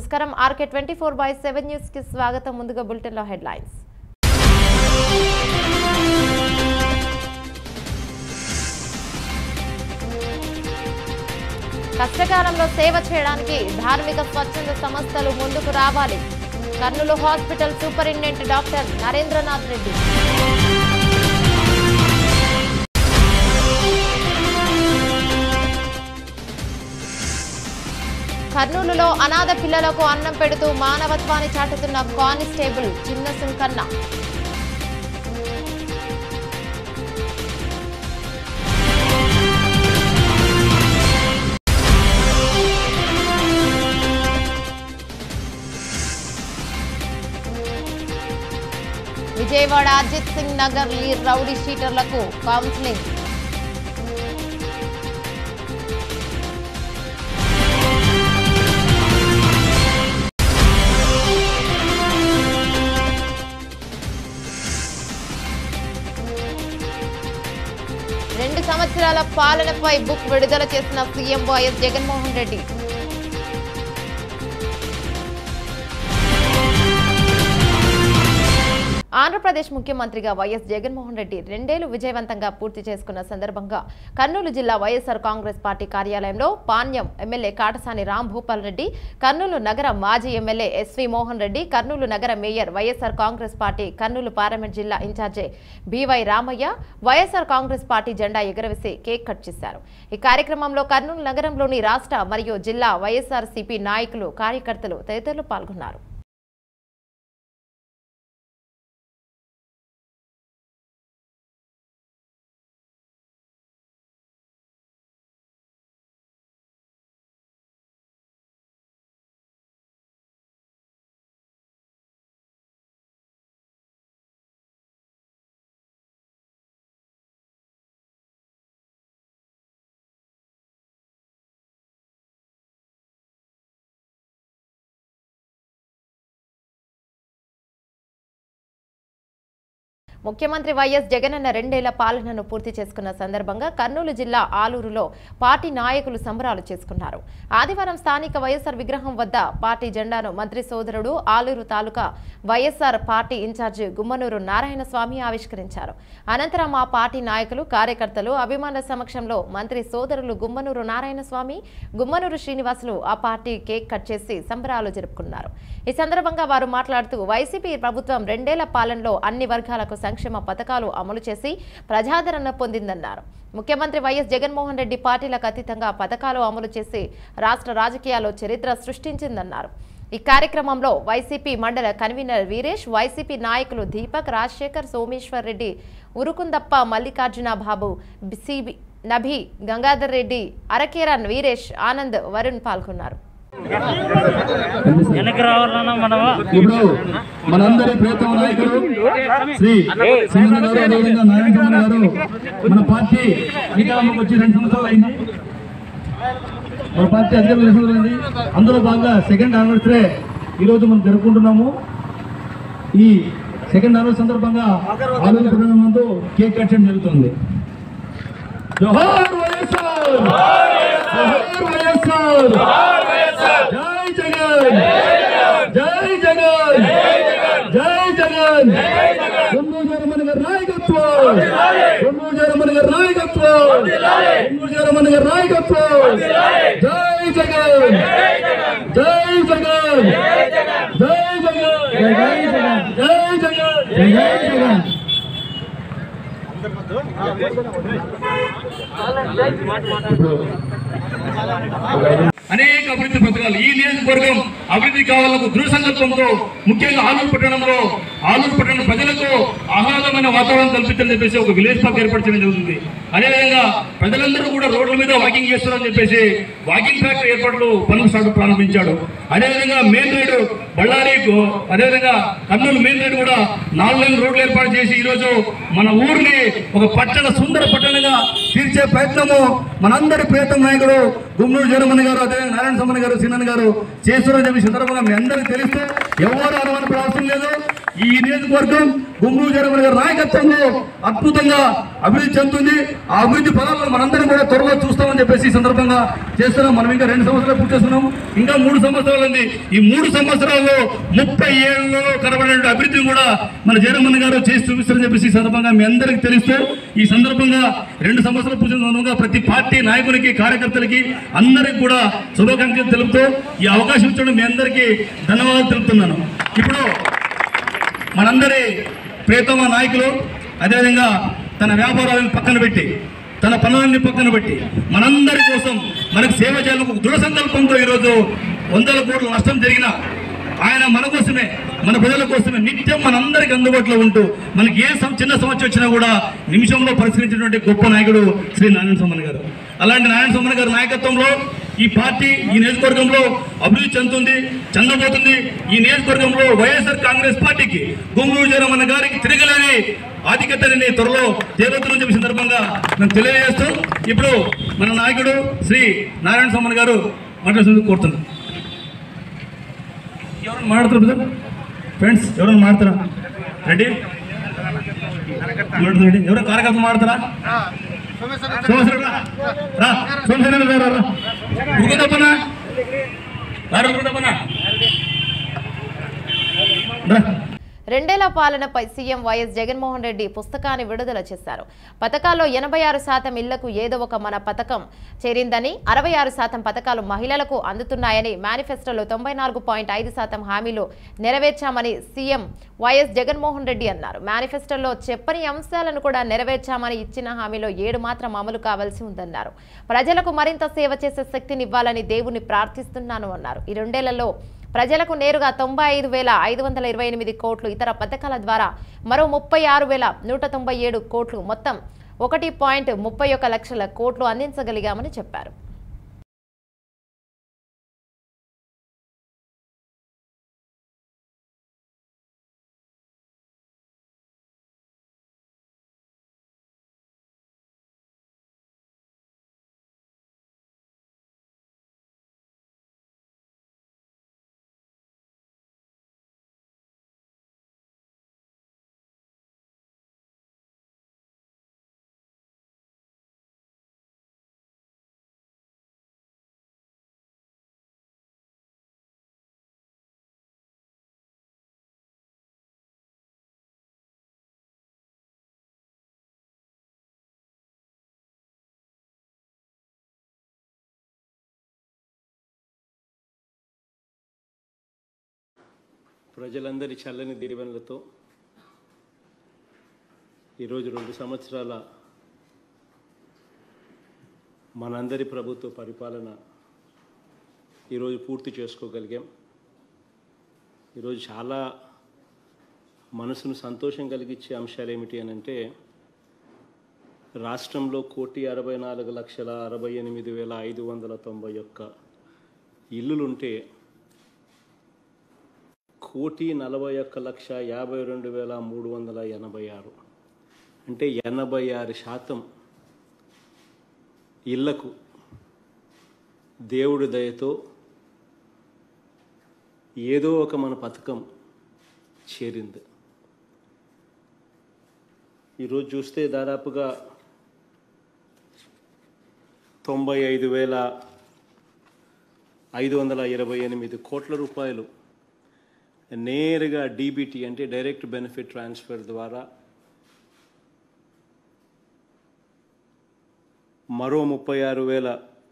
నమస్కారం RK twenty four by seven news కి స్వాగతం ముందుగా బులెటిన్ లో హెడ్లైన్స్ కష్టకాలంలో సేవ చేయడానికి ధార్మిక స్వచ్ఛంద సంస్థలు ముందుకు రావాలి Kurnool hospital superintendent doctor Narendranath Reddy కర్నూలులో అనాథ పిల్లలకు అన్నం పెడుతూ మానవత్వాన్ని చాటుతున్న కానిస్టేబుల్ చిన్న సుంకన్న విజయవాడ అజిత్ సింగ్ నగర్ లీ రౌడీ షీటర్లకు కౌన్సిలింగ్ రెండు సంవత్సరాల పాలనపై బుక్ విడుదల చేసిన సీఎం వైఎస్ జగన్మోహన్ రెడ్డి ఆంధ్రప్రదేశ్ ముఖ్యమంత్రిగా వైఎస్ జగన్మోహన్ రెడ్డి రెండేళ్లు విజయవంతంగా పూర్తి చేసుకున్న సందర్భంగా కర్నూలు జిల్లా వైఎస్ఆర్ కాంగ్రెస్ పార్టీ కార్యాలయంలో పాణ్యం ఎమ్మెల్యే కాటసాని రాంభూపాల్ రెడ్డి కర్నూలు నగర మాజీ ఎమ్మెల్యే ఎస్వి మోహన్ రెడ్డి కర్నూలు నగర mayor YSR Congress party Kurnool parliament జిల్లా incharge BY Ramaiah YSR Congress party జెండా ఎగురవేసి కేక్ కట్ చేశారు ఈ కార్యక్రమంలో కర్నూలు నగరంలోని రాష్ట్ర మరియు జిల్లా వైఎస్ఆర్ సిపి నాయకులు కార్యకర్తలు తదితరులు పాల్గొన్నారు ముఖ్యమంత్రి వైఎస్ జగనన్న రెండేళ్ల పాలనను పూర్తి చేసుకున్న సందర్భంగా కర్నూలు జిల్లా ఆలూరులో పార్టీ నాయకులు సంబరాలు చేసుకున్నారు ఆదివారం స్థానిక వైఎస్ఆర్ విగ్రహం వద్ద పార్టీ జెండాను మంత్రి సోదరుడు Aluru taluka YSR party incharge Gummanur Narayana Swamy ఆవిష్కరించారు అనంతరం ఆ పార్టీ నాయకులు కార్యకర్తలు అభిమానుల సమక్షంలో మంత్రి సోదరులు గుమ్మనూరు నారాయణ స్వామి గుమ్మనూరు శ్రీనివాసులు ఆ పార్టీ కేక్ కట్ చేసి సంబరాలు జరుపుకున్నారు ఈ సందర్భంగా వారు మాట్లాడుతూ వైసీపీ ప్రభుత్వం రెండేళ్ల పాలనలో అన్ని వర్గాలకు సంక్షేమ పథకాలు అమలు చేసి ప్రజాదరణ పొందిందన్నారు ముఖ్యమంత్రి వైఎస్ జగన్మోహన్ రెడ్డి పార్టీలకు అతీతంగా పథకాలు అమలు చేసి రాష్ట్ర రాజకీయాల్లో చరిత్ర సృష్టించిందన్నారు ఈ కార్యక్రమంలో వైసీపీ మండల కన్వీనర్ వీరేష్ వైసీపీ నాయకులు దీపక్ రాజశేఖర్ సోమేశ్వర్ రెడ్డి ఉరుకుందప్ప మల్లికార్జున బాబు సిబి నభి గంగాధర్ రెడ్డి అరకేరన్ వీరేష్ ఆనంద్ వరుణ్ పాల్గొన్నారు వెనక్కి రావాలన్నా మనము ఇప్పుడు మనందరి ప్రియతమ నాయకుడు శ్రీ సింగన్న గారు అదేవిధంగా నారాయణ స్వామి గారు మన పార్టీ అధికారంలోకి వచ్చి రెండు సంవత్సరాలు అయింది మన పార్టీ అధికారం రెండు సంవత్సరాలు అయింది అందులో భాగంగా సెకండ్ యానివర్సరీ ఈరోజు మనం జరుపుకుంటున్నాము ఈ సెకండ్ యానివర్సరీ సందర్భంగా ఆలోచన పట్టణం నందు కేక్ కట్ చేయడం జరుగుతుంది జోహార్ వైఎస్ఆర్ జోహార్ వైఎస్ఆర్ జై జగన్ జై జగన్ జై జగన్ గుమ్మూరు జరమని గారి నాయకత్వం గుమ్మూరు జరమని గారి నాయకత్వం గుమ్మూరు జరమని గారి నాయకత్వం జై జగన్ జై జగన్ జై జగన్ జై జగన్ జై జగన్ జై జగన్ అనేక అభివృద్ధి పథకాలు ఈ నియోజకవర్గం అభివృద్ధి కావాలకు దృఢ సంకల్పంతో ముఖ్యంగా ఆలూరు పట్టణంలో ఆలూరు పట్టణ ప్రజలకు ఆహ్లాదమైన వాతావరణం కల్పించాలని చెప్పేసి ఒక విలేజ్ పార్క్ ఏర్పాటు చేయడం జరుగుతుంది అదేవిధంగా ప్రజలందరూ కూడా రోడ్ల మీద వాకింగ్ చేస్తున్నారని చెప్పేసి వాకింగ్ ట్రాక్ ఏర్పాట్లు పనులు స్టార్ట్ ప్రారంభించాడు అదేవిధంగా మెయిన్ రోడ్డు బళ్ళారి గో- అదేవిధంగా కర్నూలు మెయిన్ రోడ్డు కూడా నాలుగు లైన్ రోడ్లు ఏర్పాటు చేసి ఈ రోజు మన ఊరిని ఒక పట్టణ సుందర పట్టణంగా తీర్చే ప్రయత్నము మనందరి ప్రియతమ నాయకుడు గుమ్మూరు జరమణి గారు అదేవిధంగా నారాయణ సమ్మని గారు సిన్నన్ గారు చేస్తున్నారని చెప్పి సందర్భంగా మీ అందరికీ తెలుస్తూ ఎవరు అనుమానపడే అవసరం లేదు ఈ నియోజకవర్గం గుమ్మూరు జగన్ గారి నాయకత్వంలో అద్భుతంగా అభివృద్ధి చెందుతుంది ఆ అభివృద్ధి పదాలను మనందరం కూడా త్వరలో చూస్తామని చెప్పేసి ఈ సందర్భంగా చేస్తున్నాం మనం ఇంకా రెండు సంవత్సరాలు పూర్తి చేస్తున్నాం ఇంకా మూడు సంవత్సరాలు ఉంది ఈ మూడు సంవత్సరాల్లో ముప్పై ఏళ్ళలో కనబడిన అభివృద్ధిని కూడా మన జగన్మోహన్ గారు చేసి చూపిస్తారని చెప్పేసి ఈ సందర్భంగా మీ అందరికీ తెలుస్తూ ఈ సందర్భంగా రెండు సంవత్సరాలు పూర్తి సందర్భంగా ప్రతి పార్టీ నాయకులకి కార్యకర్తలకి అందరికి కూడా శుభాకాంక్షలు తెలుపుతూ ఈ అవకాశం ఇచ్చడం మీ అందరికీ ధన్యవాదాలు తెలుపుతున్నాను ఇప్పుడు మనందరి ప్రియతమ నాయకులు అదేవిధంగా తన వ్యాపారాలను పక్కన పెట్టి తన పనులన్నీ పక్కన పెట్టి మనందరి కోసం మనకు సేవ చేయాలని ఒక దృఢ సంకల్పంతో ఈరోజు వందల కోట్ల నష్టం జరిగిన ఆయన మన కోసమే మన ప్రజల కోసమే నిత్యం మనందరికి అందుబాటులో ఉంటూ మనకి ఏ సం- చిన్న సమస్య వచ్చినా కూడా నిమిషంలో పరిష్కరించినటువంటి గొప్ప నాయకుడు శ్రీ నారాయణ సోమన్ గారు అలాంటి నారాయణ సోమన్ గారి నాయకత్వంలో ఈ పార్టీ ఈ నియోజకవర్గంలో అభివృద్ధి చెందుతుంది చెందబోతుంది ఈ నియోజకవర్గంలో వైఎస్ఆర్ కాంగ్రెస్ పార్టీకి గుమ్మూరు జగన్ గారికి తిరగలేని ఆధిక్యతని త్వరలో తేవద్దు చెప్పి సందర్భంగా మేము తెలియజేస్తూ ఇప్పుడు మన నాయకుడు శ్రీ నారాయణ సోమన్ గారు మాట్లాడుతుంది కోరుతున్నాం ఎవరైనా మాట్లాడతారు బ్రదర్ ఫ్రెండ్స్ ఎవరైనా మాడతారా రెడీ రెడీ ఎవరైనా కార్యకర్తలు మాడతారా సోమేశ్వర రా రా సోమేశ్వర రా రా రా ఉరుకుందప్పనా రా ఉరుకుందప్పనా రా రెండేళ్ల పాలనపై సీఎం వైఎస్ జగన్మోహన్ రెడ్డి పుస్తకాన్ని విడుదల చేశారు పథకాల్లో ఎనభై ఆరు శాతం ఇళ్లకు ఏదో ఒక మన పథకం చేరిందని అరవై ఆరు శాతం పథకాలు మహిళలకు అందుతున్నాయని మేనిఫెస్టోలో తొంభై నాలుగు పాయింట్ ఐదు శాతం హామీలు నెరవేర్చామని సీఎం వైఎస్ జగన్మోహన్ రెడ్డి అన్నారు మేనిఫెస్టోలో చెప్పని అంశాలను కూడా నెరవేర్చామని ఇచ్చిన హామీలో ఏడు మాత్రం అమలు కావాల్సి ఉందన్నారు ప్రజలకు మరింత సేవ చేసే శక్తిని ఇవ్వాలని దేవుణ్ణి ప్రార్థిస్తున్నాను అన్నారు ఈ రెండేళ్లలో ప్రజలకు నేరుగా తొంభై ఐదు వేల ఐదు వందల ఇరవై ఎనిమిది కోట్లు ఇతర పథకాల ద్వారా మరో ముప్పై ఆరు వేల నూట తొంభై ఏడు కోట్లు మొత్తం ఒకటి పాయింట్ ముప్పై ఒక్క లక్షల కోట్లు అందించగలిగామని చెప్పారు ప్రజలందరి చల్లని దీవెనలతో ఈరోజు రెండు సంవత్సరాల మనందరి ప్రభుత్వ పరిపాలన ఈరోజు పూర్తి చేసుకోగలిగాం ఈరోజు చాలా మనసును సంతోషం కలిగించే అంశాలు ఏమిటి అని అంటే రాష్ట్రంలో కోటి అరవై నాలుగు లక్షల అరవై ఎనిమిది వేల ఐదు వందల తొంభై ఒక్క ఇల్లులుంటే కోటి నలభై ఒక్క లక్ష యాభై రెండు వేల మూడు వందల ఎనభై ఆరు అంటే ఎనభై ఆరు శాతం ఇళ్లకు దేవుడి దయతో ఏదో ఒక మన పథకం చేరింది ఈరోజు చూస్తే దాదాపుగా తొంభై ఐదు వేల ఐదు వందల ఇరవై ఎనిమిది కోట్ల రూపాయలు నేరుగా డీబీటీ అంటే డైరెక్ట్ బెనిఫిట్ ట్రాన్స్ఫర్ ద్వారా మరో ముప్పై ఆరు వేల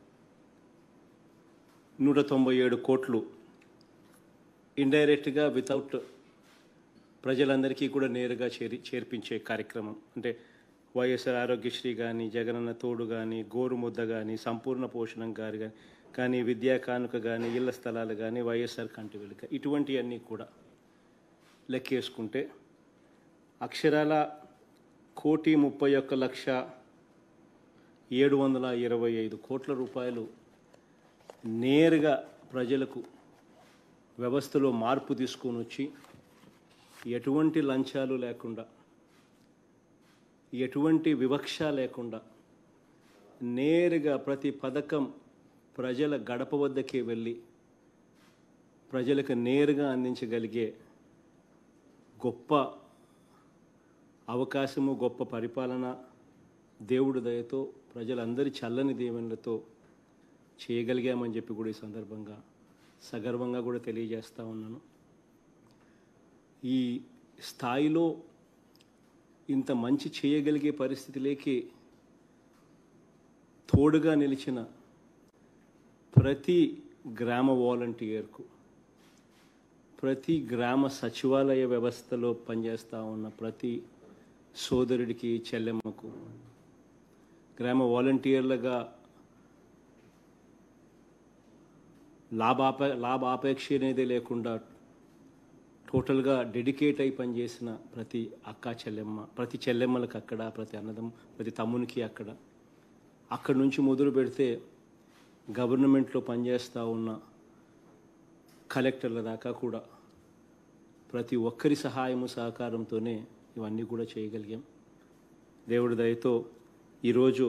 నూట తొంభై ఏడు కోట్లు ఇండైరెక్ట్గా వితౌట్ ప్రజలందరికీ కూడా నేరుగా చేరి చేర్పించే కార్యక్రమం అంటే వైఎస్ఆర్ ఆరోగ్యశ్రీ కానీ జగనన్న తోడు కానీ గోరుముద్ద కానీ సంపూర్ణ పోషణం గారి కానీ కానీ విద్యా కానుక కానీ ఇళ్ల స్థలాలు కానీ వైఎస్ఆర్ కంటి వెలుక ఇటువంటివన్నీ కూడా లెక్కేసుకుంటే అక్షరాల కోటి ముప్పై ఒక్క లక్ష ఏడు వందల ఇరవై ఐదు కోట్ల రూపాయలు నేరుగా ప్రజలకు వ్యవస్థలో మార్పు తీసుకొని వచ్చి ఎటువంటి లంచాలు లేకుండా ఎటువంటి వివక్ష లేకుండా నేరుగా ప్రతి పథకం ప్రజల గడప వద్దకే వెళ్ళి ప్రజలకు నేరుగా అందించగలిగే గొప్ప అవకాశము గొప్ప పరిపాలన దేవుడి దయతో ప్రజలందరి చల్లని దీవెనలతో చేయగలిగామని చెప్పి కూడా ఈ సందర్భంగా సగర్వంగా కూడా తెలియజేస్తా ఉన్నాను ఈ స్థాయిలో ఇంత మంచి చేయగలిగే పరిస్థితిలోకి తోడుగా నిలిచిన ప్రతి గ్రామ వాలంటీర్కు ప్రతి గ్రామ సచివాలయ వ్యవస్థలో పనిచేస్తూ ఉన్న ప్రతి సోదరుడికి చెల్లెమ్మకు గ్రామ వాలంటీర్లుగా లాభాప లాభాపేక్ష అనేది లేకుండా టోటల్గా డెడికేట్ అయి పనిచేసిన ప్రతి అక్క చెల్లెమ్మ ప్రతి చెల్లెమ్మలకు అక్కడ ప్రతి అన్నదం ప్రతి తమ్మునికి అక్కడ అక్కడి నుంచి మొదలు పెడితే గవర్నమెంట్లో పనిచేస్తూ ఉన్న కలెక్టర్ల దాకా కూడా ప్రతి ఒక్కరి సహాయము సహకారంతోనే ఇవన్నీ కూడా చేయగలిగాం దేవుడి దయతో ఈరోజు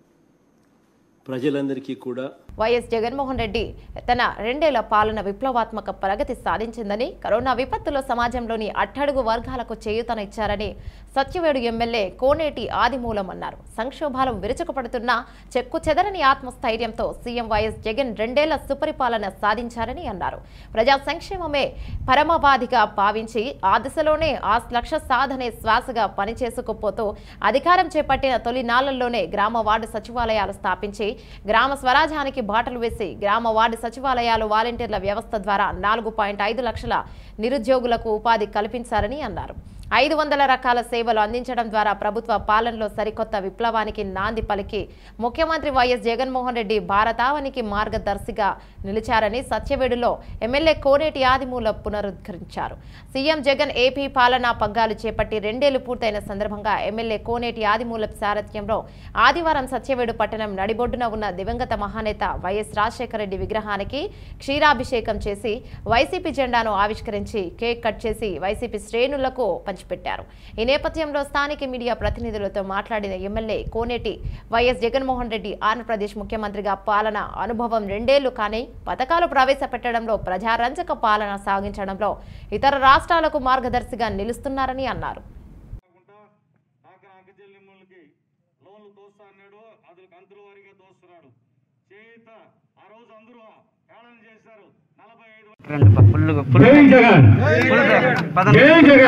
ప్రజలందరికీ కూడా వైఎస్ జగన్మోహన్ రెడ్డి తన రెండేళ్ల పాలన విప్లవాత్మక ప్రగతి సాధించిందని కరోనా విపత్తులో సమాజంలోని అట్టడుగు వర్గాలకు చేయూతనిచ్చారని సత్యవేడు ఎమ్మెల్యే కోనేటి ఆదిమూలం అన్నారు సంక్షోభాలు విరుచుకుపడుతున్న చెక్కు చెదరని ఆత్మస్థైర్యంతో సీఎం వైఎస్ జగన్ రెండేళ్ల సుపరిపాలన సాధించారని అన్నారు ప్రజా సంక్షేమమే పరమవాదిగా భావించి ఆ దిశలోనే ఆ లక్ష్య సాధనే శ్వాసగా పనిచేసుకుపోతూ అధికారం చేపట్టిన తొలి నాళ్లలోనే గ్రామ వార్డు సచివాలయాలు స్థాపించి గ్రామ స్వరాజ్యానికి బాటలు వేసి గ్రామ వార్డు సచివాలయాలు వాలంటీర్ల వ్యవస్థ ద్వారా నాలుగు పాయింట్ ఐదు లక్షల నిరుద్యోగులకు ఉపాధి కల్పించారని అన్నారు ఐదు వందల రకాల సేవలు అందించడం ద్వారా ప్రభుత్వ పాలనలో సరికొత్త విప్లవానికి నాంది పలికి ముఖ్యమంత్రి వైఎస్ జగన్మోహన్ రెడ్డి భారతావనికి మార్గదర్శిగా నిలిచారని సత్యవేడులో ఎమ్మెల్యే కోనేటి ఆదిమూల పునరుద్ధరించారు సీఎం జగన్ ఏపీ పాలనా పగ్గాలు చేపట్టి రెండేళ్లు పూర్తయిన సందర్భంగా ఎమ్మెల్యే కోనేటి ఆదిమూల సారథ్యంలో ఆదివారం సత్యవేడు పట్టణం నడిబొడ్డున ఉన్న దివంగత మహానేత వైఎస్ రాజశేఖర రెడ్డి విగ్రహానికి క్షీరాభిషేకం చేసి వైసీపీ జెండాను ఆవిష్కరించి కేక్ కట్ చేసి వైసీపీ శ్రేణులకు పంచిపెట్టారు ఈ నేపథ్యంలో స్థానిక మీడియా ప్రతినిధులతో మాట్లాడిన ఎమ్మెల్యే కోనేటి వైఎస్ జగన్మోహన్ రెడ్డి ఆంధ్రప్రదేశ్ ముఖ్యమంత్రిగా పాలన అనుభవం రెండేళ్లు కానీ పథకాలు ప్రవేశపెట్టడంలో ప్రజారంజక పాలన సాగించడంలో ఇతర రాష్ట్రాలకు మార్గదర్శిగా నిలుస్తున్నారని అన్నారు కాకుండా డాక్టర్ అక్క చెల్లెమ్మలకి లోన్లు తోస్తా అన్నాడు అది కంతుల వారీగా తోస్తున్నాడు చేత ఆ రోజు అందరూ హేళన చేశారు నలభై ఐదు రండి బా, ఫుల్లుగా ఫుల్ ఫుల్ పదండి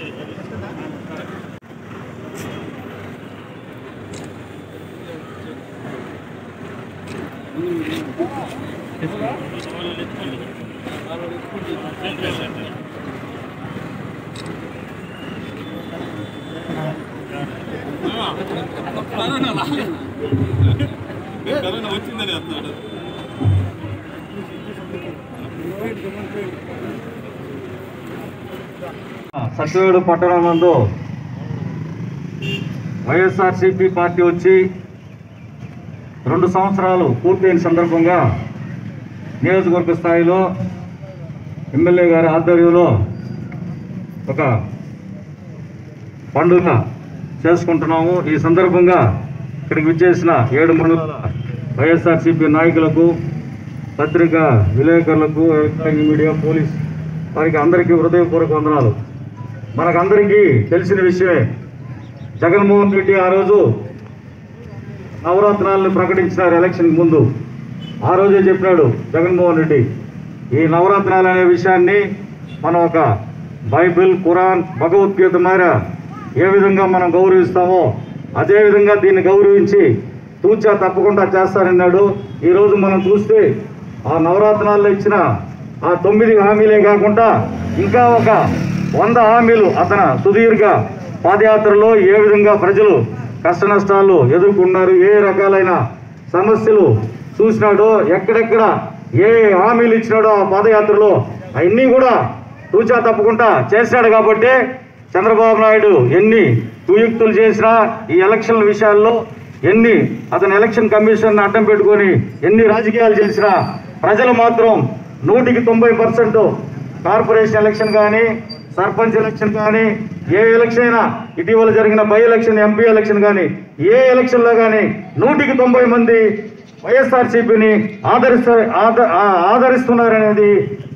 సత్యవేడు పట్టణం నందు వైఎస్ఆర్సిపి పార్టీ వచ్చి రెండు సంవత్సరాలు పూర్తయిన సందర్భంగా నియోజకవర్గ స్థాయిలో ఎమ్మెల్యే గారి ఆధ్వర్యంలో ఒక పండుగ చేసుకుంటున్నాము ఈ సందర్భంగా ఇక్కడికి విచ్చేసిన ఏడు మండల వైఎస్ఆర్సిపి నాయకులకు పత్రికా విలేకరులకు ఎలక్ట్రానిక్ మీడియా పోలీస్ వారికి అందరికీ హృదయపూర్వక వందనాలు మనకందరికీ తెలిసిన విషయమే జగన్మోహన్ రెడ్డి ఆ రోజు నవరత్నాలను ప్రకటించినారు ఎలక్షన్ ముందు ఆ రోజే చెప్పినాడు జగన్మోహన్ రెడ్డి ఈ నవరత్నాలు అనే విషయాన్ని మనం ఒక బైబిల్ ఖురాన్ భగవద్గీత మేర ఏ విధంగా మనం గౌరవిస్తామో అదే విధంగా దీన్ని గౌరవించి తూచా తప్పకుండా చేస్తారన్నాడు ఈరోజు మనం చూస్తే ఆ నవరత్నాల్లో ఇచ్చిన ఆ తొమ్మిది హామీలే కాకుండా ఇంకా ఒక వంద హామీలు అతను సుదీర్ఘ పాదయాత్రలో ఏ విధంగా ప్రజలు కష్ట నష్టాలు ఎదుర్కొన్నారు ఏ రకాలైన సమస్యలు చూసినాడో ఎక్కడెక్కడ ఏ హామీలు ఇచ్చినాడో ఆ పాదయాత్రలో అవన్నీ కూడా తూచా తప్పకుండా చేశాడు కాబట్టి చంద్రబాబు నాయుడు ఎన్ని కుయుక్తులు చేసినా ఈ ఎలక్షన్ విషయాల్లో ఎన్ని అతను ఎలక్షన్ కమిషన్ అడ్డం పెట్టుకొని ఎన్ని రాజకీయాలు చేసినా ప్రజలు మాత్రం నూటికి తొంభై పర్సెంట్ కార్పొరేషన్ ఎలక్షన్ కానీ సర్పంచ్ ఎలక్షన్ కానీ ఏ ఎలక్షన్ అయినా ఇటీవల జరిగిన బై ఎలక్షన్ ఎంపీ ఎలక్షన్ కానీ ఏ ఎలక్షన్లో కానీ నూటికి తొంభై మంది వైఎస్ఆర్సీపీని ఆదరిస్తా ఆద- ఆ- ఆదరిస్తున్నారనేది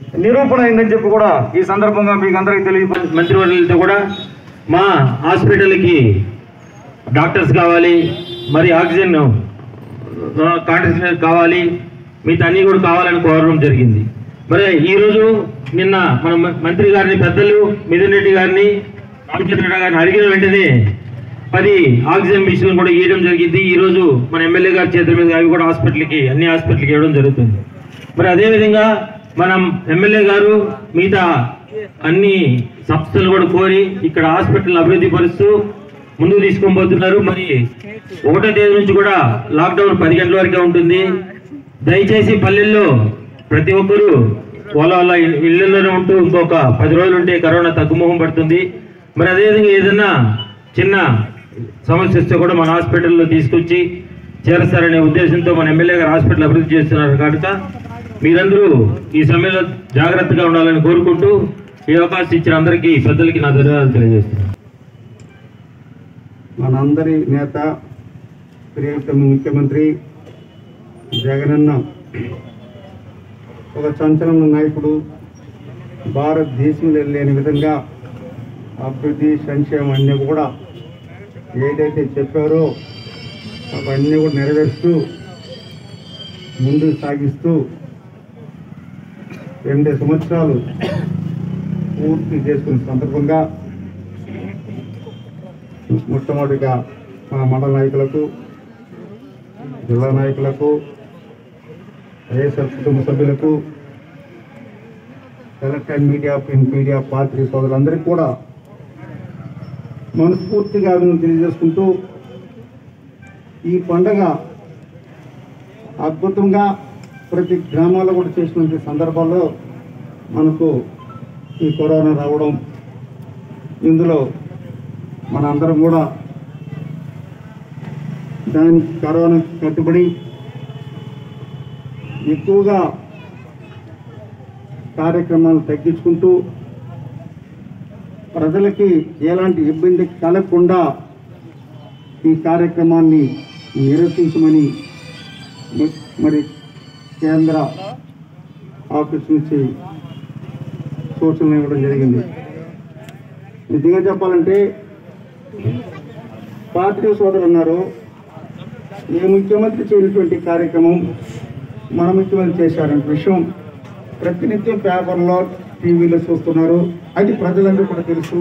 నిరూపణ అయిందని చెప్పి కూడా ఈ సందర్భంగా మీకు అందరికీ తెలియ మంత్రివర్యులతో కూడా మా హాస్పిటల్కి డాక్టర్స్ కావాలి మరి ఆక్సిజన్ కాంట్రాక్టర్ కావాలి మిగతా అన్నీ కూడా కావాలని కోరడం జరిగింది మరి ఈరోజు నిన్న మన మ- మంత్రి గారిని పెద్దలు మిథున్ రెడ్డి గారిని రామచంద్ర గారిని అడిగిన వెంటనే పది ఆక్సిజన్ మిషన్ కూడా ఇవ్వడం జరిగింది ఈ రోజు మన ఎమ్మెల్యే గారి చేతుల మీద అవి కూడా హాస్పిటల్కి అన్ని హాస్పిటల్కి ఇవ్వడం జరుగుతుంది మరి అదేవిధంగా మనం ఎమ్మెల్యే గారు మిగతా అన్ని సంస్థలు కూడా కోరి ఇక్కడ హాస్పిటల్ అభివృద్ధి పరుస్తూ ముందుకు తీసుకొని పోతున్నారు మరి ఒకటో తేదీ నుంచి కూడా లాక్డౌన్ పది గంటల వరకే ఉంటుంది దయచేసి పల్లెల్లో ప్రతి ఒక్కరూ వాళ్ళ వాళ్ళ ఇళ్ళలోనే ఉంటూ ఇంకొక పది రోజులు ఉంటే కరోనా తగ్గుముఖం పడుతుంది మరి అదేవిధంగా ఏదైనా చిన్న సమస్య వస్తే కూడా మన హాస్పిటల్లో తీసుకొచ్చి చేరస్తారనే ఉద్దేశంతో మన ఎమ్మెల్యే గారు హాస్పిటల్ అభివృద్ధి చేస్తున్నారు కనుక మీరందరూ ఈ సమయంలో జాగ్రత్తగా ఉండాలని కోరుకుంటూ ఈ అవకాశం ఇచ్చిన అందరికీ పెద్దలకి నా ధన్యవాదాలు తెలియజేస్తున్నాను మనందరి నేత ప్రియతమ ముఖ్యమంత్రి జగనన్న ఒక సంచలన నాయకుడు భారతదేశంలో లేని విధంగా అభివృద్ధి సంక్షేమం అన్నీ కూడా ఏదైతే చెప్పారో అవన్నీ కూడా నెరవేరుస్తూ ముందుకు సాగిస్తూ రెండు సంవత్సరాలు పూర్తి చేసుకున్న సందర్భంగా మొట్టమొదటిగా మా మండల నాయకులకు జిల్లా నాయకులకు వైఎస్ఆర్ కుటుంబ సభ్యులకు ఎలక్ట్రానిక్ మీడియా ప్రింట్ మీడియా పాత్రి సోదరులందరికీ కూడా మనస్ఫూర్తిగా అభినందన తెలియజేసుకుంటూ ఈ పండగ అద్భుతంగా ప్రతి గ్రామాల్లో కూడా చేసినటువంటి సందర్భాల్లో మనకు ఈ కరోనా రావడం ఇందులో మన అందరం కూడా దానికి కరోనా కట్టుబడి ఎక్కువగా కార్యక్రమాలు తగ్గించుకుంటూ ప్రజలకి ఎలాంటి ఇబ్బంది కలగకుండా ఈ కార్యక్రమాన్ని నిర్వర్తించమని మ- మరి కేంద్ర ఆఫీస్ నుంచి సూచనలు ఇవ్వడం జరిగింది నిజంగా చెప్పాలంటే పార్టీ సోదరులు ఉన్నారు ఏ ముఖ్యమంత్రి చేయనటువంటి కార్యక్రమం మన ముఖ్యమంత్రి చేశారంటే విషయం ప్రతినిత్యం పేపర్లో టీవీలో చూస్తున్నారు అది ప్రజలందరూ కూడా తెలుసు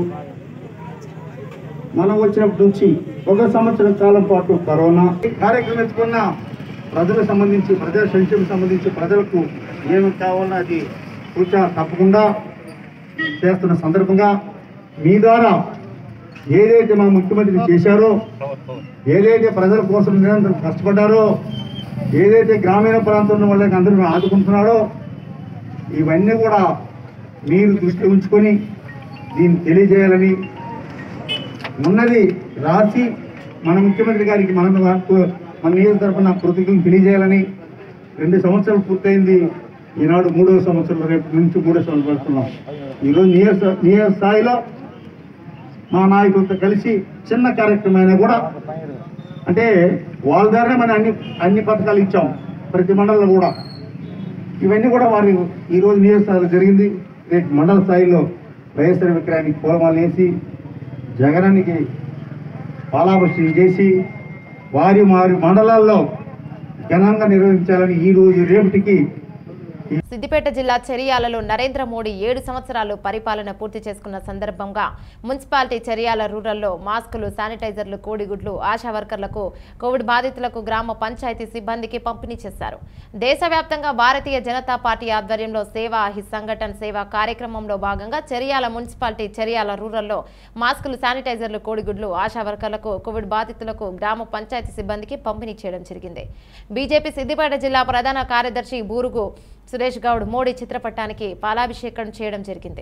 మనం వచ్చినప్పటి నుంచి ఒక సంవత్సరం కాలం పాటు కరోనా ఈ కార్యక్రమం ఎత్తుకున్న ప్రజలకు సంబంధించి ప్రజల సంక్షేమం సంబంధించి ప్రజలకు ఏమి కావాలో అది సూచన తప్పకుండా చేస్తున్న సందర్భంగా మీ ద్వారా ఏదైతే మా ముఖ్యమంత్రి చేశారో ఏదైతే ప్రజల కోసం నిరంతరం కష్టపడ్డారో ఏదైతే గ్రామీణ ప్రాంతంలో వాళ్ళకి అందరూ ఆదుకుంటున్నాడో ఇవన్నీ కూడా మీరు దృష్టి ఉంచుకొని దీన్ని తెలియజేయాలని ఉన్నది రాసి మన ముఖ్యమంత్రి గారికి మన మన నియోజక తరఫున కృతజ్ఞతలు తెలియజేయాలని రెండు సంవత్సరాలు పూర్తయింది ఈనాడు మూడవ సంవత్సరం రేపు నుంచి మూడో సంవత్సరం పడుతున్నాం ఈరోజు నియోజక నియోజక స్థాయిలో మా నాయకులతో కలిసి చిన్న కార్యక్రమం అయినా కూడా అంటే వాళ్ళ ద్వారానే మనం అన్ని అన్ని పథకాలు ఇచ్చాం ప్రతి మండలంలో కూడా ఇవన్నీ కూడా వారి ఈరోజు నియోజకవర్గంలో జరిగింది రేపు మండల స్థాయిలో వైఎస్ఆర్ విగ్రహానికి పూలమాలు వేసి జగనానికి పాలాభిషేకం చేసి వారి వారి మండలాల్లో ఘనంగా నిర్వహించాలని ఈ రోజు రేపటికి సిద్దిపేట జిల్లా చర్యాలలో నరేంద్ర మోడీ ఏడు సంవత్సరాలు పరిపాలన పూర్తి చేసుకున్న సందర్భంగా మున్సిపాలిటీ చర్యాల రూరల్లో మాస్కులు శానిటైజర్లు కోడిగుడ్లు ఆశా వర్కర్లకు కోవిడ్ బాధితులకు గ్రామ పంచాయతీ సిబ్బందికి పంపిణీ చేశారు దేశవ్యాప్తంగా భారతీయ జనతా పార్టీ ఆధ్వర్యంలో సేవా హి సంఘటన్ సేవా కార్యక్రమంలో భాగంగా చర్యాల మున్సిపాలిటీ చర్యాల రూరల్లో మాస్కులు శానిటైజర్లు కోడిగుడ్లు ఆశా వర్కర్లకు కోవిడ్ బాధితులకు గ్రామ పంచాయతీ సిబ్బందికి పంపిణీ చేయడం జరిగింది బీజేపీ సిద్దిపేట జిల్లా ప్రధాన కార్యదర్శి బూరుగు సురేష్ గౌడ్ మోడీ చిత్రపటానికి పాలాభిషేకం చేయడం జరిగింది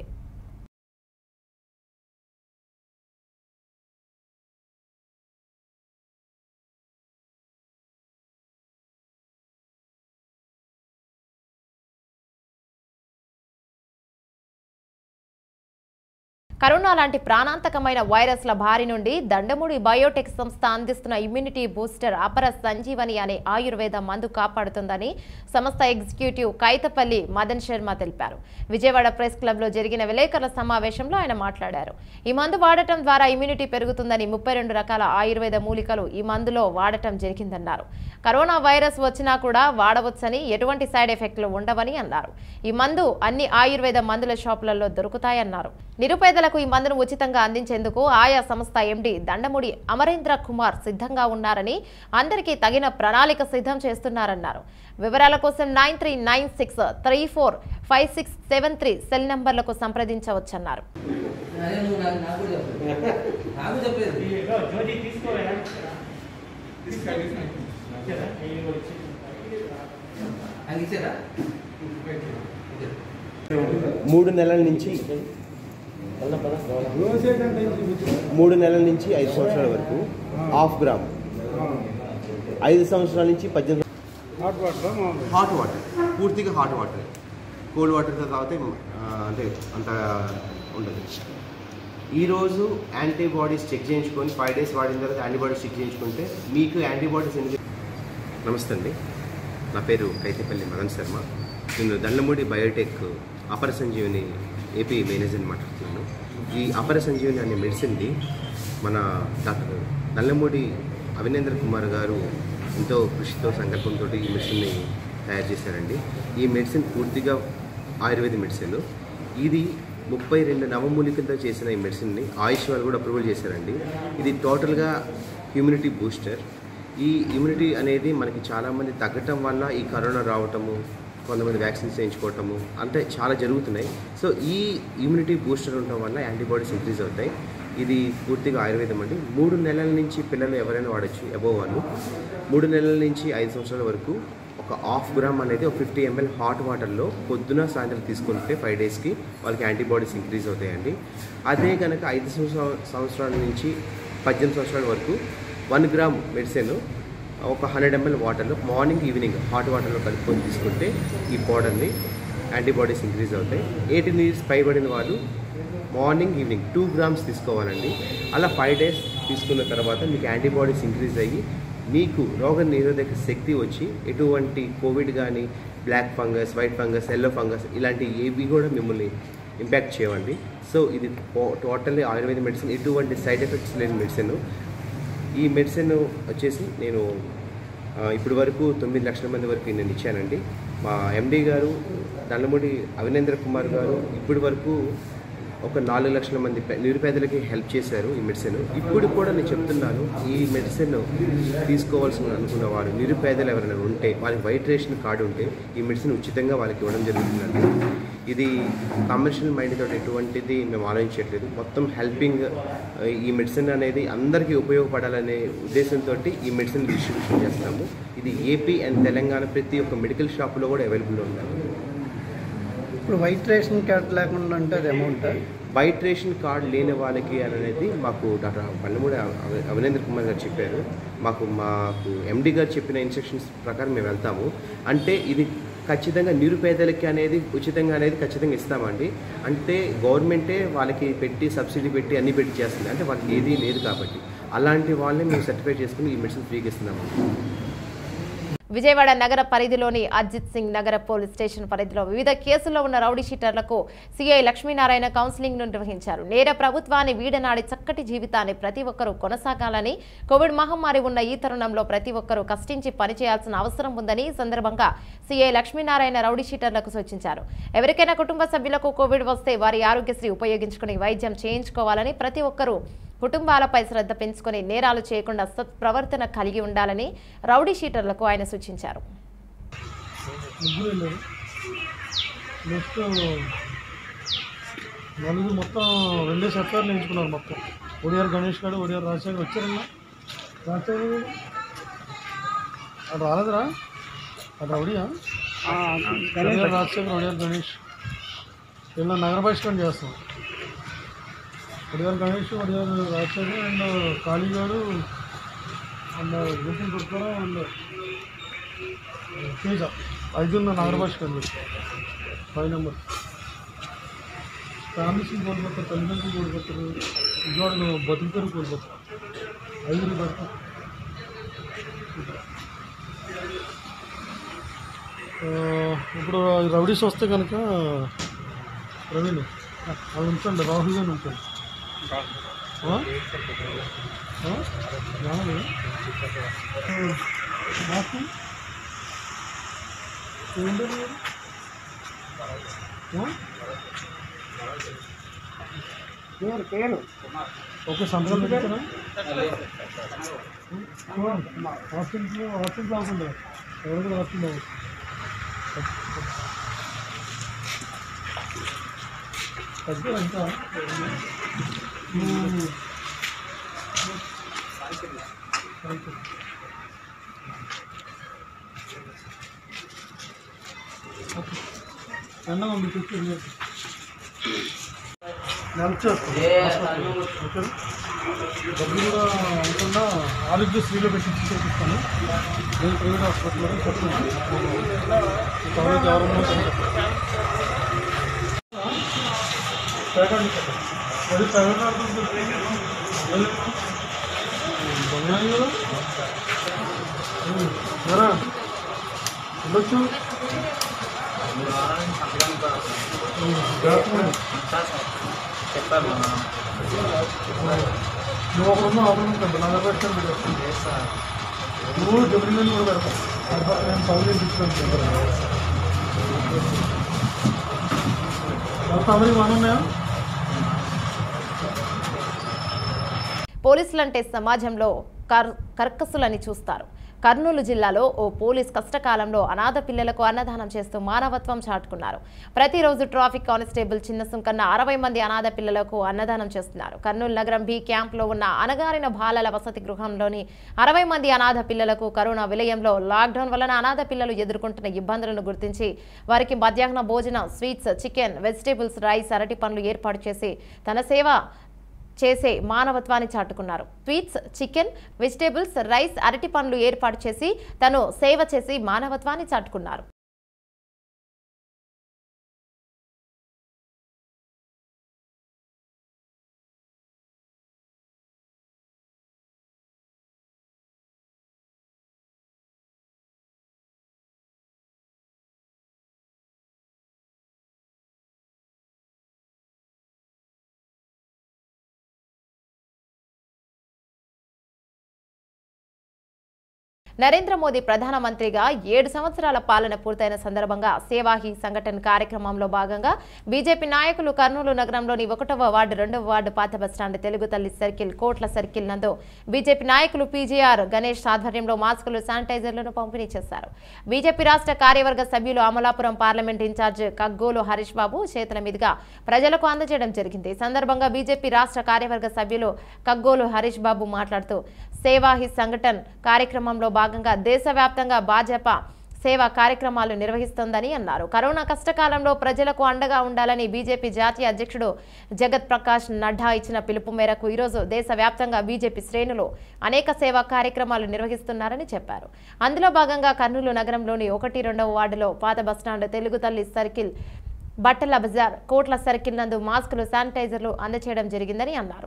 కరోనా లాంటి ప్రాణాంతకమైన వైరస్ల బారి నుండి దండముడి బయోటెక్ సంస్థ అందిస్తున్న ఇమ్యూనిటీ బూస్టర్ అపర సంజీవని అనే ఆయుర్వేద మందు కాపాడుతుందని సంస్థ ఎగ్జిక్యూటివ్ కైతపల్లి మదన్ శర్మ తెలిపారు విజయవాడ ప్రెస్ క్లబ్ లో జరిగిన విలేకరుల సమావేశంలో ఆయన మాట్లాడారు ఈ మందు వాడటం ద్వారా ఇమ్యూనిటీ పెరుగుతుందని ముప్పై రెండు రకాల ఆయుర్వేద మూలికలు ఈ మందులో వాడటం జరిగిందన్నారు కరోనా వైరస్ వచ్చినా కూడా వాడవచ్చని ఎటువంటి సైడ్ ఎఫెక్ట్లు ఉండవని అన్నారు ఈ మందు అన్ని ఆయుర్వేద మందుల షాపులలో దొరుకుతాయన్నారు నిరుపేదలకు ఈ మందును ఉచితంగా అందించేందుకు ఆయా సంస్థ ఎండి దండముడి అమరేంద్ర కుమార్ సిద్ధంగా ఉన్నారని అందరికీ తగిన ప్రణాళిక సిద్ధం చేస్తున్నారన్నారు వివరాల కోసం nine three nine six three four five six seven three cell నంబర్లకు సంప్రదించవచ్చన్నారు అదే నువ్వు నాకు నాకు కూడా చెప్పు నాకు చెప్పలేదు నాకు ఇచ్చారా మూడు నెలల నుంచి మూడు నెలల నుంచి ఐదు సంవత్సరాల వరకు హాఫ్ గ్రామ్ ఐదు సంవత్సరాల నుంచి పద్దెనిమిది హాట్ వాటర్ పూర్తిగా హాట్ వాటర్ కోల్డ్ వాటర్తో తాగితే ఆ, అంటే అంత ఉండదు ఈరోజు యాంటీబాడీస్ చెక్ చేయించుకొని ఫైవ్ డేస్ వాడిన తర్వాత యాంటీబాడీస్ చెక్ చేయించుకుంటే మీకు యాంటీబాడీస్ ఎన్ని నమస్తే అండి నా పేరు కైతేపల్లి మదన్ శర్మ నేను దండమూడి బయోటెక్ అపర సంజీవిని ఏపీ మేనేజర్ని మాట్లాడుతున్నాను ఈ అపర సంజీవిని అనే మెడిసిన్ది మన డాక్టర్ నల్లమూడి అవినేంద్ర కుమార్ గారు ఎంతో కృషితో సంకల్పంతో ఈ మెడిసిన్ని తయారు చేశారండి ఈ మెడిసిన్ పూర్తిగా ఆయుర్వేద మెడిసిన్ ఇది ముప్పై రెండు నవమూలికలతో చేసిన ఈ మెడిసిన్ని ఆయుష్ వాళ్ళు కూడా అప్రూవల్ చేశారండి ఇది టోటల్గా హ్యూమినిటీ బూస్టర్ ఈ ఇమ్యూనిటీ అనేది మనకి చాలామంది తగ్గటం వల్ల ఈ కరోనా రావటము కొంతమంది వ్యాక్సిన్స్ చేయించుకోవటము అంటే చాలా జరుగుతున్నాయి సో ఈ ఇమ్యూనిటీ బూస్టర్ ఉండటం వల్ల యాంటీబాడీస్ ఇంక్రీజ్ అవుతాయి ఇది పూర్తిగా ఆయుర్వేదం అండి మూడు నెలల నుంచి పిల్లలు ఎవరైనా వాడచ్చు అబోవ్ వాళ్ళు మూడు నెలల నుంచి ఐదు సంవత్సరాల వరకు ఒక హాఫ్ గ్రామ్ అనేది ఒక ఫిఫ్టీ ఎంఎల్ హాట్ వాటర్లో పొద్దున సాయంత్రం తీసుకుంటే ఫైవ్ డేస్కి వాళ్ళకి యాంటీబాడీస్ ఇంక్రీజ్ అవుతాయండి అదే కనుక ఐదు సంవత్సరాల సంవత్సరాల నుంచి పద్దెనిమిది సంవత్సరాల వరకు వన్ గ్రామ్ మెడిసిన్ ఒక హండ్రెడ్ ఎంఎల్ వాటర్లో మార్నింగ్ ఈవినింగ్ హాట్ వాటర్లో కలుపుకొని తీసుకుంటే ఈ పౌడర్ని యాంటీబాడీస్ ఇంక్రీజ్ అవుతాయి ఎయిటీన్ ఇయర్స్ పైబడిన వాళ్ళు మార్నింగ్ ఈవినింగ్ టూ గ్రామ్స్ తీసుకోవాలండి అలా ఫైవ్ డేస్ తీసుకున్న తర్వాత మీకు యాంటీబాడీస్ ఇంక్రీజ్ అయ్యి మీకు రోగ నిరోధక శక్తి వచ్చి ఎటువంటి కోవిడ్ కానీ black fungus white fungus yellow fungus ఇలాంటి ఏవి కూడా మిమ్మల్ని ఇంపాక్ట్ చేయవండి సో ఇది టోటల్లీ ఆయుర్వేద మెడిసిన్ ఎటువంటి సైడ్ ఎఫెక్ట్స్ లేని మెడిసిన్ ఈ మెడిసిన్ వచ్చేసి నేను ఆ, ఇప్పటి వరకు తొమ్మిది లక్షల మంది వరకు నేను ఇచ్చానండి మా ఎండి గారు నల్లమూడి అవినేంద్ర కుమార్ గారు ఇప్పటి వరకు ఒక నాలుగు లక్షల మంది పే- నిరుపేదలకి హెల్ప్ చేశారు ఈ మెడిసిన్ ఇప్పుడు కూడా నేను చెప్తున్నాను ఈ మెడిసిన్ తీసుకోవాల్సిన అనుకున్న వారు నిరుపేదలు ఎవరైనా ఉంటే వాళ్ళకి వైట్ రేషన్ కార్డు ఉంటే ఈ మెడిసిన్ ఉచితంగా వాళ్ళకి ఇవ్వడం జరుగుతుందండి ఇది కమర్షియల్ మైండ్ తోటి ఎటువంటిది మేము ఆలోచించట్లేదు మొత్తం హెల్పింగ్ ఈ మెడిసిన్ అనేది అందరికీ ఉపయోగపడాలనే ఉద్దేశంతో ఈ మెడిసిన్ డిస్ట్రిబ్యూషన్ చేస్తున్నాము ఇది ఏపీ అండ్ తెలంగాణ ప్రతి ఒక్క మెడికల్ షాప్లో కూడా అవైలబుల్ ఉందండి ఇప్పుడు వైట్ రేషన్ కార్డ్ లేకుండా అంటే అది అమౌంట్ వైట్ రేషన్ కార్డ్ లేని వాళ్ళకి అని అనేది మాకు డాక్టర్ పల్లెమూడి అవ- అవినేంద్ర కుమార్ గారు చెప్పారు మాకు మాకు ఎండి గారు చెప్పిన ఇన్స్ట్రక్షన్స్ ప్రకారం మేము వెళ్తాము అంటే ఇది ఖచ్చితంగా నిరుపేదలకి అనేది ఉచితంగా అనేది ఖచ్చితంగా ఇస్తామండి అంటే గవర్నమెంటే వాళ్ళకి పెట్టి సబ్సిడీ పెట్టి అన్ని పెట్టి చేస్తుంది అంటే వాళ్ళకి ఏదీ లేదు కాబట్టి అలాంటి వాళ్ళని మేము సర్టిఫై చేసుకుని ఈ మెడిసిన్ ఫ్రీగా ఇస్తున్నామండి విజయవాడ నగర పరిధిలోని అజిత్ సింగ్ నగర పోలీస్ స్టేషన్ పరిధిలో వివిధ కేసుల్లో ఉన్న రౌడీ షీటర్లకు సీఐ లక్ష్మీనారాయణ కౌన్సిలింగ్ ను నిర్వహించారు నేర ప్రభుత్వాన్ని వీడనాడి చక్కటి జీవితాన్ని ప్రతి ఒక్కరూ కొనసాగాలని కోవిడ్ మహమ్మారి ఉన్న ఈ తరుణంలో ప్రతి ఒక్కరూ కష్టించి పనిచేయాల్సిన అవసరం ఉందని ఈ సందర్భంగా సీఐ లక్ష్మీనారాయణ రౌడీ షీటర్లకు సూచించారు ఎవరికైనా కుటుంబ సభ్యులకు కోవిడ్ వస్తే వారి ఆరోగ్యశ్రీ ఉపయోగించుకుని వైద్యం చేయించుకోవాలని ప్రతి ఒక్కరూ కుటుంబాలపై శ్రద్ధ పెంచుకొని నేరాలు చేయకుండా సత్ప్రవర్తన కలిగి ఉండాలని రౌడీ షీటర్లకు ఆయన సూచించారు ముగ్గురు నెక్స్ట్ నలుగురు మొత్తం రెండే సెప్టార్లు ఎంచుకున్నారు మొత్తం ఒడియార్ గణేష్ గారు ఒడియార్ రాజశేఖర్ వచ్చారన్నా రాజశేఖర్ గారు? అటు రాలేదురా అటు రౌడీయా ఒడియార్ రాజశేఖర్ ఒడియార్ గణేష్ వీళ్ళ నగర బహిష్కరణ చేస్తాం ఒడియార్ గణేష్ ఒడియార్ రాజశేఖర్ అండ్ కాళీ గారు అండ్ గుంపులు కొడుతారా అండ్ తేజ ఐదున్న నగర బహిష్కరణ చేస్తాం ఫైవ్ నెంబర్ ఫ్యామిలీస్ని కోల్పోతారు తల్లిదండ్రులు కోల్పోతారు విజయవాడలో బతుకుతారు కోల్పోతారు ఐదుగురు పడతారు ఆ, ఇప్పుడు రౌడీస్ వస్తే కనుక ప్రవీణ్ అది ఉంచండి రాహుల్ గారిని ఉంచండి ఆ? ఆ? రాహుల్? ఆ. నాకు? ఏంటది మరి? ఆ? పేరు పేరు ఓకే సంతకం పెట్టారా హాస్టల్స్ హాస్టల్స్ రాకుండా ఎవరు కూడా హాస్టల్ రావచ్చు తగ్గారు ఇంకా నువ్వు- ఓకే ఎండ ఉంది ఫిఫ్టీన్ ఇయర్స్ నెలచేస్తాను ఓకే డబ్బులు కూడా అనుకున్నా ఆరోగ్యశ్రీలో పెట్టి చేపిస్తాను నేను ప్రైవేట్ హాస్పిటల్లో చెప్తాను కవరేజ్ ఎవరన్నా సరే చెప్పండి. ప్రైవేట్ చెప్పండి. అది ప్రైవేట్ హాస్పిటల్ బంగారు కదా ఎరా ఉండొచ్చు నువ్వు ఒక రెండు ఆపరేషన్ ఉంటుంది నా దగ్గర పెట్టాను నువ్వు జమిని కూడా పెడతావు తర్వాత నేను పదవి తీసుకొని తర్వాత అవన్నీ మన ఉన్నాయా పోలీసులంటే సమాజంలో కర్ కర్కసులని చూస్తారు కర్నూలు జిల్లాలో ఓ పోలీస్ కష్టకాలంలో అనాథ పిల్లలకు అన్నదానం చేస్తూ మానవత్వం చాటుకున్నారు ప్రతిరోజు ట్రాఫిక్ కానిస్టేబుల్ చిన్న సుంకన్న అరవై మంది అనాథ పిల్లలకు అన్నదానం చేస్తున్నారు కర్నూలు నగరం బి క్యాంప్లో ఉన్న అనగారిన బాలల వసతి గృహంలోని అరవై మంది అనాథ పిల్లలకు కరోనా విలయంలో లాక్డౌన్ వలన అనాథ పిల్లలు ఎదుర్కొంటున్న ఇబ్బందులను గుర్తించి వారికి మధ్యాహ్న భోజనం స్వీట్స్ చికెన్ వెజిటేబుల్స్ రైస్ అరటి పండ్లు ఏర్పాటు చేసి తన సేవ చేసే మానవత్వాన్ని చాటుకున్నారు స్వీట్స్ చికెన్ వెజిటేబుల్స్ రైస్ అరటి పండ్లు ఏర్పాటు చేసి తను సేవ చేసి మానవత్వాన్ని చాటుకున్నారు నరేంద్ర మోదీ ప్రధానమంత్రిగా ఏడు సంవత్సరాల పాలన పూర్తయిన సందర్భంగా సేవాహి సంఘటన కార్యక్రమంలో భాగంగా బీజేపీ నాయకులు కర్నూలు నగరంలోని ఒకటవ వార్డు రెండవ వార్డు పాత బస్టాండ్ తెలుగు తల్లి సర్కిల్ కోట్ల సర్కిల్ నందు బీజేపీ నాయకులు పీజీఆర్ గణేష్ ఆధ్వర్యంలో మాస్కులు శానిటైజర్లను పంపిణీ చేశారు బీజేపీ రాష్ట్ర కార్యవర్గ సభ్యులు అమలాపురం పార్లమెంట్ ఇన్ఛార్జ్ కగ్గోలు హరీష్ బాబు చేతుల మీదుగా ప్రజలకు అందజేయడం జరిగింది ఈ సందర్భంగా బీజేపీ రాష్ట్ర కార్యవర్గ సభ్యులు కగ్గోలు హరీష్ బాబు మాట్లాడుతూ సేవాహి సంఘటన్ కార్యక్రమంలో భాగంగా దేశవ్యాప్తంగా భాజపా సేవా కార్యక్రమాలు నిర్వహిస్తోందని అన్నారు కరోనా కష్టకాలంలో ప్రజలకు అండగా ఉండాలని బీజేపీ జాతీయ అధ్యక్షుడు జగత్ ప్రకాష్ నడ్డా ఇచ్చిన పిలుపు మేరకు ఈరోజు దేశవ్యాప్తంగా బీజేపీ శ్రేణులు అనేక సేవా కార్యక్రమాలు నిర్వహిస్తున్నారని చెప్పారు అందులో భాగంగా కర్నూలు నగరంలోని ఒకటి రెండవ వార్డులో పాత బస్టాండ్ తెలుగు తల్లి సర్కిల్ బట్టల బజార్ కోట్ల సర్కిల్ నందు మాస్కులు శానిటైజర్లు అందజేయడం జరిగిందని అన్నారు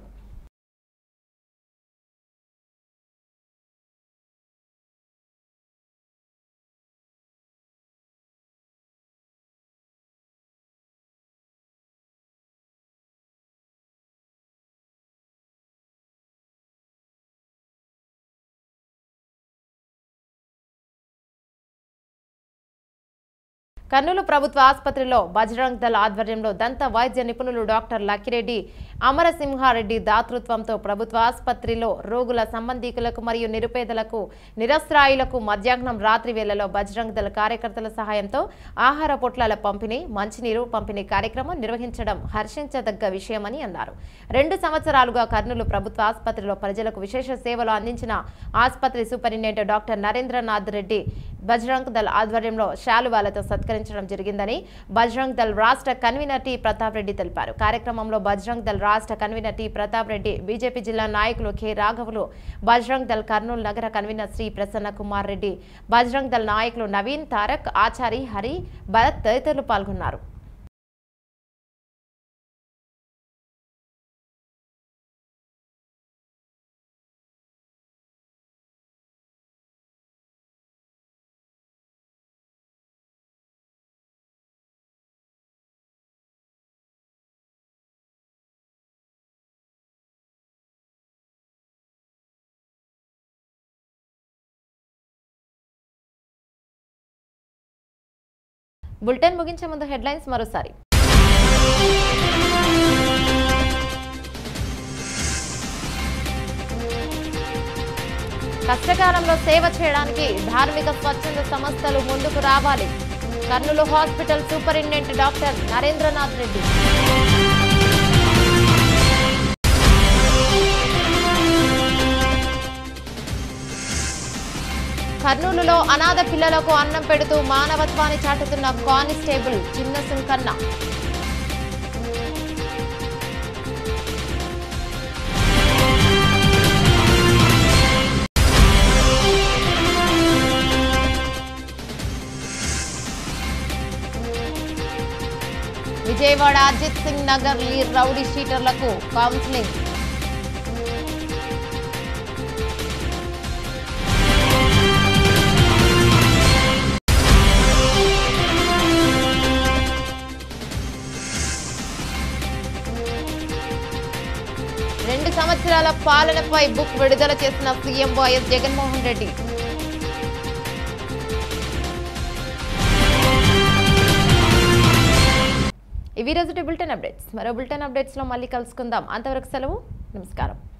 కర్నూలు ప్రభుత్వ ఆసుపత్రిలో బజరంగ్ దళ ఆధ్వర్యంలో దంత వైద్య నిపుణులు డాక్టర్ లక్కిరెడ్డి అమరసింహారెడ్డి దాతృత్వంతో ప్రభుత్వ ఆసుపత్రిలో రోగుల సంబంధీకులకు మరియు నిరుపేదలకు నిరస్త్రాయులకు మధ్యాహ్నం రాత్రి వేళలో బజరంగ్ దళ కార్యకర్తల సహాయంతో ఆహార పొట్లాల పంపిణీ మంచినీరు పంపిణీ కార్యక్రమం నిర్వహించడం హర్షించదగ్గ విషయమని అన్నారు రెండు సంవత్సరాలుగా కర్నూలు ప్రభుత్వ ఆసుపత్రిలో ప్రజలకు విశేష సేవలు అందించిన ఆసుపత్రి సూపరింటెండెంట్ డాక్టర్ నరేంద్రనాథ్ రెడ్డి బజరంగ్ దళ్ ఆధ్వర్యంలో శాలువాలతో సత్కరించడం జరిగిందని బజరంగ్ దళ్ రాష్ట్ర కన్వీనర్ టి ప్రతాప్ రెడ్డి తెలిపారు కార్యక్రమంలో బజరంగ్ దళ్ రాష్ట్ర convener T Pratap Reddy BJP జిల్లా నాయకులు కె రాఘవులు బజరంగ్ దళ్ కర్నూలు నగర కన్వీనర్ శ్రీ ప్రసన్న కుమార్ రెడ్డి బజరంగ్ దళ్ నాయకులు నవీన్ తారక్ ఆచారి హరి భరత్ తదితరులు పాల్గొన్నారు బులెటిన్ ముగించే ముందు హెడ్లైన్స్ మరోసారి కష్టకాలంలో సేవ చేయడానికి ధార్మిక స్వచ్ఛంద సంస్థలు ముందుకు రావాలి Kurnool hospital superintendent doctor Narendranath Reddy కర్నూలులో అనాథ పిల్లలకు అన్నం పెడుతూ మానవత్వాన్ని చాటుతున్న కానిస్టేబుల్ చిన్న సుంకన్న విజయవాడ అజిత్ సింగ్ నగర్ లీ రౌడీ షీటర్లకు కౌన్సిలింగ్ రెండు సంవత్సరాల పాలనపై బుక్ విడుదల చేసిన సీఎం వైఎస్ జగన్మోహన్ రెడ్డి ఇవి రోజు బులెటిన్ అప్డేట్స్ మరో బులెటిన్ అప్డేట్స్ లో మళ్ళీ కలుసుకుందాం అంతవరకు సెలవు నమస్కారం